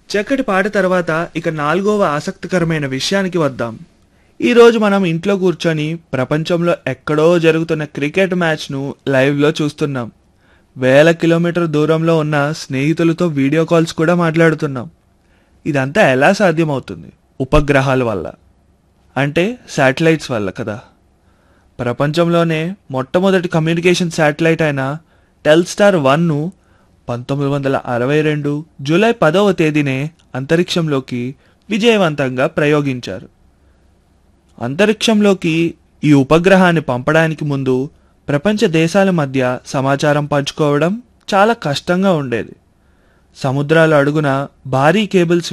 చక్కటి పాట తర్వాత ఇక నాలుగవ ఆసక్తికరమైన విషయానికి వద్దాం ఈరోజు మనం ఇంట్లో కూర్చొని ప్రపంచంలో ఎక్కడో జరుగుతున్న క్రికెట్ మ్యాచ్ను లైవ్లో చూస్తున్నాం వేల కిలోమీటర్ దూరంలో ఉన్న స్నేహితులతో వీడియో కాల్స్ కూడా మాట్లాడుతున్నాం ఇదంతా ఎలా సాధ్యమవుతుంది ఉపగ్రహాల వల్ల అంటే శాటిలైట్స్ వల్ల కదా ప్రపంచంలోనే మొట్టమొదటి కమ్యూనికేషన్ శాటిలైట్ అయిన టెల్స్టార్ వన్ను పంతొమ్మిది వందల అరవై రెండు జూలై పదవ తేదీనే అంతరిక్షంలోకి విజయవంతంగా ప్రయోగించారు అంతరిక్షంలోకి ఈ ఉపగ్రహాన్ని పంపడానికి ముందు ప్రపంచ దేశాల మధ్య సమాచారం పంచుకోవడం చాలా కష్టంగా ఉండేది సముద్రాల అడుగున భారీ కేబుల్స్